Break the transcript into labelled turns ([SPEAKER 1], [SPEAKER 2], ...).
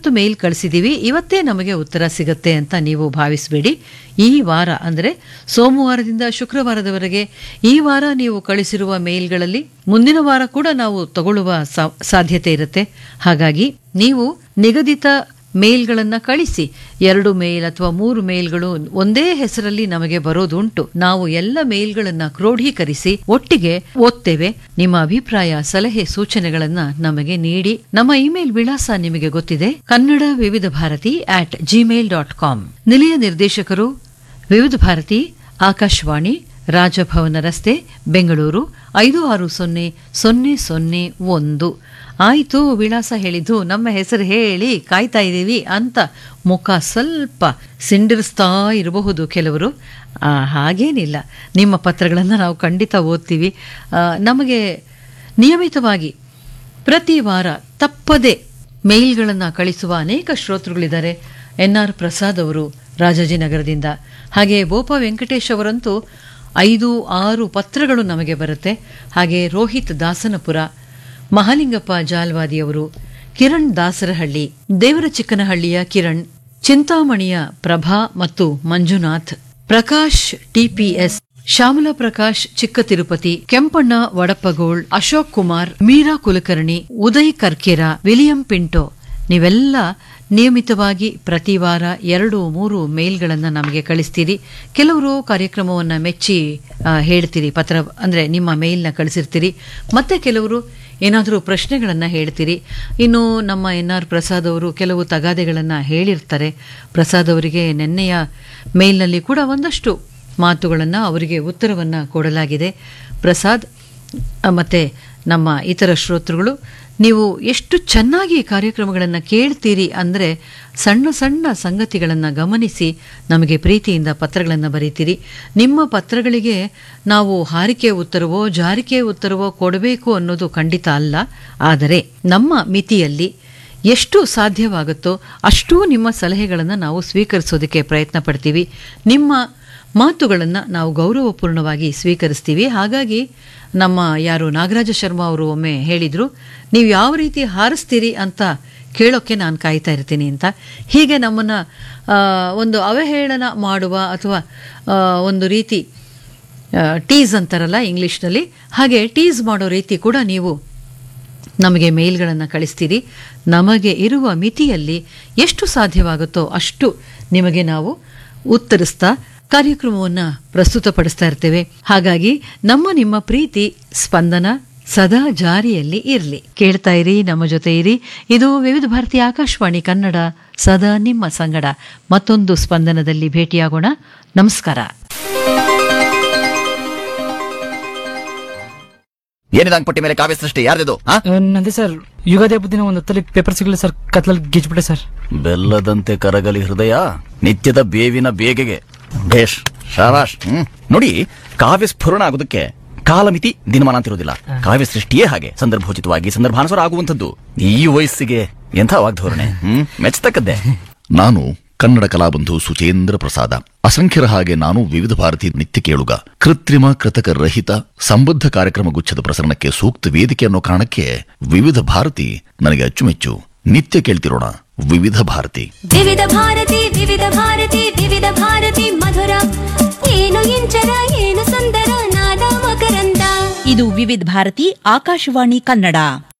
[SPEAKER 1] ಇವತ್ತು ಮೇಲ್ ಕಳಿಸಿದೀವಿ ಇವತ್ತೇ ನಮಗೆ ಉತ್ತರ ಸಿಗತ್ತೆ ಅಂತ ನೀವು ಭಾವಿಸಬೇಡಿ ಈ ವಾರ ಅಂದರೆ ಸೋಮವಾರದಿಂದ ಶುಕ್ರವಾರದವರೆಗೆ ಈ ವಾರ ನೀವು ಕಳಿಸಿರುವ ಮೇಲ್ಗಳಲ್ಲಿ ಮುಂದಿನ ವಾರ ಕೂಡ ನಾವು ತಗೊಳ್ಳುವ ಸಾ- ಸಾಧ್ಯತೆ ಇರುತ್ತೆ ಹಾಗಾಗಿ ನೀವು ನಿಗದಿತ ಮೇಲ್ಗಳನ್ನ ಕಳಿಸಿ ಎರಡು ಮೇಲ್ ಅಥವಾ ಮೂರು ಮೇಲ್ಗಳು ಒಂದೇ ಹೆಸರಲ್ಲಿ ನಮಗೆ ಬರೋದುಂಟು ನಾವು ಎಲ್ಲ ಮೇಲ್ಗಳನ್ನ ಕ್ರೋಢೀಕರಿಸಿ ಒಟ್ಟಿಗೆ ಓದ್ತೇವೆ ನಿಮ್ಮ ಅಭಿಪ್ರಾಯ ಸಲಹೆ ಸೂಚನೆಗಳನ್ನ ನಮಗೆ ನೀಡಿ ನಮ್ಮ ಇಮೇಲ್ ವಿಳಾಸ ನಿಮಗೆ ಗೊತ್ತಿದೆ Kannada Vividh Bharati at Gmail dot com ನಿಲಯ ನಿರ್ದೇಶಕರು ವಿವಿಧ ಭಾರತಿ ಆಕಾಶವಾಣಿ ರಾಜಭವನ ರಸ್ತೆ ಬೆಂಗಳೂರು ಐದು ಆರು ಸೊನ್ನೆ ಸೊನ್ನೆ ಸೊನ್ನೆ ಒಂದು ಆಯಿತು ವಿಳಾಸ ಹೇಳಿದ್ದು ನಮ್ಮ ಹೆಸರು ಹೇಳಿ ಕಾಯ್ತಾ ಇದ್ದೀವಿ ಅಂತ ಮುಖ ಸ್ವಲ್ಪ ಸಿಂಡಿರಿಸ್ತಾ ಇರಬಹುದು ಕೆಲವರು ಆ, ಹಾಗೇನಿಲ್ಲ ನಿಮ್ಮ ಪತ್ರಗಳನ್ನು ನಾವು ಖಂಡಿತ ಓದ್ತೀವಿ ಆ, ನಮಗೆ ನಿಯಮಿತವಾಗಿ ಪ್ರತಿ ವಾರ ತಪ್ಪದೆ ಮೇಲ್ಗಳನ್ನು ಕಳಿಸುವ ಅನೇಕ ಶ್ರೋತೃಗಳಿದ್ದಾರೆ ಎನ್ ಆರ್ ಪ್ರಸಾದ್ ಅವರು ರಾಜಾಜಿನಗರದಿಂದ ಹಾಗೆ ಬೋಪ ವೆಂಕಟೇಶ್ ಅವರಂತೂ ಐದು ಆರು ಪತ್ರಗಳು ನಮಗೆ ಬರುತ್ತೆ ಹಾಗೆ ರೋಹಿತ್ ದಾಸನಪುರ ಮಹಾಲಿಂಗಪ್ಪ ಜಾಲ್ವಾದಿಯವರು ಕಿರಣ್ ದಾಸರಹಳ್ಳಿ ದೇವರ ಚಿಕ್ಕನಹಳ್ಳಿಯ ಕಿರಣ್ ಚಿಂತಾಮಣಿಯ ಪ್ರಭಾ ಮತ್ತು ಮಂಜುನಾಥ್ ಪ್ರಕಾಶ್ ಟಿಪಿಎಸ್ ಶ್ಯಾಮಲಾ ಪ್ರಕಾಶ್ ಚಿಕ್ಕ ತಿರುಪತಿ ಕೆಂಪಣ್ಣ ವಡಪ್ಪಗೋಳ್ ಅಶೋಕ್ ಕುಮಾರ್ ಮೀರಾ ಕುಲಕರ್ಣಿ ಉದಯ್ ಕರ್ಕೇರ ವಿಲಿಯಂ ಪಿಂಟೋ ನೀವೆಲ್ಲ ನಿಯಮಿತವಾಗಿ ಪ್ರತಿ ವಾರ ಎರಡು ಮೂರು ಮೇಲ್ಗಳನ್ನು ನಮಗೆ ಕಳಿಸ್ತೀರಿ ಕೆಲವರು ಕಾರ್ಯಕ್ರಮವನ್ನ ಮೆಚ್ಚಿ ಆ, ಹೇಳ್ತೀರಿ ಪತ್ರ ಅಂದ್ರೆ ನಿಮ್ಮ ಮೇಲ್ನ ಕಳಿಸಿರ್ತೀರಿ ಮತ್ತೆ ಕೆಲವರು ಏನಾದರೂ ಪ್ರಶ್ನೆಗಳನ್ನು ಹೇಳ್ತೀರಿ ಇನ್ನು ನಮ್ಮ ಎನ್ ಆರ್ ಪ್ರಸಾದ್ ಅವರು ಕೆಲವು ತಗಾದೆಗಳನ್ನು ಹೇಳಿರ್ತಾರೆ ಪ್ರಸಾದ್ ಅವರಿಗೆ ನಿನ್ನೆಯ ಮೇಲ್ನಲ್ಲಿ ಕೂಡ ಒಂದಷ್ಟು ಮಾತುಗಳನ್ನು ಅವರಿಗೆ ಉತ್ತರವನ್ನು ಕೊಡಲಾಗಿದೆ ಪ್ರಸಾದ್ ಆ, ಮತ್ತೆ ನಮ್ಮ ಇತರ ಶ್ರೋತೃಗಳು ನೀವು ಎಷ್ಟು ಚೆನ್ನಾಗಿ ಕಾರ್ಯಕ್ರಮಗಳನ್ನು ಕೇಳ್ತೀರಿ ಅಂದರೆ ಸಣ್ಣ ಸಣ್ಣ ಸಂಗತಿಗಳನ್ನು ಗಮನಿಸಿ ನಮಗೆ ಪ್ರೀತಿಯಿಂದ ಪತ್ರಗಳನ್ನು ಬರೀತೀರಿ ನಿಮ್ಮ ಪತ್ರಗಳಿಗೆ ನಾವು ಹಾರಿಕೆ ಉತ್ತರವೋ ಜಾರಿಕೆ ಉತ್ತರವೋ ಕೊಡಬೇಕು ಅನ್ನೋದು ಖಂಡಿತ ಅಲ್ಲ ಆದರೆ ನಮ್ಮ ಮಿತಿಯಲ್ಲಿ ಎಷ್ಟು ಸಾಧ್ಯವಾಗುತ್ತೋ ಅಷ್ಟೂ ನಿಮ್ಮ ಸಲಹೆಗಳನ್ನು ನಾವು ಸ್ವೀಕರಿಸೋದಕ್ಕೆ ಪ್ರಯತ್ನ ಪಡ್ತೀವಿ ನಿಮ್ಮ ಮಾತುಗಳನ್ನು ನಾವು ಗೌರವಪೂರ್ಣವಾಗಿ ಸ್ವೀಕರಿಸ್ತೀವಿ ಹಾಗಾಗಿ ನಮ್ಮ ಯಾರು ನಾಗರಾಜ ಶರ್ಮಾ ಅವರು ಒಮ್ಮೆ ಹೇಳಿದರು ನೀವು ಯಾವ ರೀತಿ ಹಾರಿಸ್ತೀರಿ ಅಂತ ಕೇಳೋಕ್ಕೆ ನಾನು ಕಾಯ್ತಾ ಇರ್ತೀನಿ ಅಂತ ಹೀಗೆ ನಮ್ಮನ್ನು ಒಂದು ಅವಹೇಳನ ಮಾಡುವ ಅಥವಾ ಆ, ಒಂದು ರೀತಿ ಟೀಸ್ ಅಂತಾರಲ್ಲ ಇಂಗ್ಲೀಷ್ನಲ್ಲಿ ಹಾಗೆ ಟೀಸ್ ಮಾಡೋ ರೀತಿ ಕೂಡ ನೀವು ನಮಗೆ ಮೇಲ್ಗಳನ್ನು ಕಳಿಸ್ತೀರಿ ನಮಗೆ ಇರುವ ಮಿತಿಯಲ್ಲಿ ಎಷ್ಟು ಸಾಧ್ಯವಾಗುತ್ತೋ ಅಷ್ಟು ನಿಮಗೆ ನಾವು ಉತ್ತರಿಸ್ತಾ ಕಾರ್ಯಕ್ರಮವನ್ನು ಪ್ರಸ್ತುತಪಡಿಸ್ತಾ ಇರ್ತೇವೆ ಹಾಗಾಗಿ ನಮ್ಮ ನಿಮ್ಮ ಪ್ರೀತಿ ಸ್ಪಂದನ ಸದಾ ಜಾರಿಯಲ್ಲಿ ಇರಲಿ ಕೇಳ್ತಾ ಇರಿ ನಮ್ಮ ಜೊತೆ ಇರಿ ಇದು ವಿವಿಧ ಭಾರತಿ ಆಕಾಶವಾಣಿ ಕನ್ನಡ ಸದಾ ನಿಮ್ಮ ಸಂಗಡ ಮತ್ತೊಂದು ಸ್ಪಂದನದಲ್ಲಿ ಭೇಟಿಯಾಗೋಣ ನಮಸ್ಕಾರ
[SPEAKER 2] ಏನಿದೆ ಅಂಗಪಟ್ಟಿ ಮೇಲೆ ಕಾವ್ಯ ಸೃಷ್ಟಿ ಯಾರ್ದಿದು ಆ?
[SPEAKER 3] ನಂದೆ ಸರ್ ಯುಗಾದಿ ಹಬ್ಬದ ದಿನ ಒಂದು ಹೊತ್ತಲ್ಲಿ ಪೇಪರ್ ಸಿಗಲಿಲ್ಲ ಸರ್ ಕತ್ಲಲ್ಲಿ ಗೀಚ್ಬಿಟ್ಟೆ ಸರ್
[SPEAKER 2] ಬೆಲ್ಲದಂತೆ ಕರಗಲಿ ಹೃದಯ ನಿತ್ಯದ ಬೇವಿನ ಬೇಗೆಗೆ ಭೇಷ್ ಶಾಬಾಷ್ ಹ್ಮ್ ನೋಡಿ ಕಾವ್ಯ ಸ್ಫುರಣ ಆಗೋದಕ್ಕೆ ಕಾಲಮಿತಿ ದಿನಮಾನ ಅಂತಿರೋದಿಲ್ಲ ಕಾವ್ಯ ಸೃಷ್ಟಿಯೇ ಹಾಗೆ ಸಂದರ್ಭೋಚಿತವಾಗಿ ಸಂದರ್ಭಾನುಸಾರ ಆಗುವಂಥದ್ದು ಈ ವಯಸ್ಸಿಗೆ ಎಂಥ ವಾಗ್ಧೋರಣೆ ಹ್ಮ್ ಮೆಚ್ಚತಕ್ಕದ್ದೇ
[SPEAKER 4] ನಾನು ಕನ್ನಡ ಕಲಾಬಂಧು ಸುಚೇಂದ್ರ ಪ್ರಸಾದ ಅಸಂಖ್ಯರ ಹಾಗೆ ನಾನು ವಿವಿಧ ಭಾರತಿ ನಿತ್ಯ ಕೇಳುಗ ಕೃತ್ರಿಮ ಕೃತಕ ರಹಿತ ಸಂಬದ್ಧ ಕಾರ್ಯಕ್ರಮ ಗುಚ್ಛದ ಪ್ರಸರಣಕ್ಕೆ ಸೂಕ್ತ ವೇದಿಕೆ ಅನ್ನೋ ಕಾರಣಕ್ಕೆ ವಿವಿಧ ಭಾರತಿ ನನಗೆ ಅಚ್ಚುಮೆಚ್ಚು ನಿತ್ಯ ಕೇಳ್ತಿರೋಣ ವಿವಿಧ ಭಾರತಿ
[SPEAKER 5] ವಿವಿಧ ಭಾರತಿ ವಿವಿಧ ಭಾರತಿ ವಿವಿಧ ಭಾರತಿ ಮಧುರ ಏನು ಇಂಚರ ಏನು ಸುಂದರ ನಾದ ಮಕರಂದ
[SPEAKER 6] ಇದು ವಿವಿಧ ಭಾರತಿ ಆಕಾಶವಾಣಿ ಕನ್ನಡ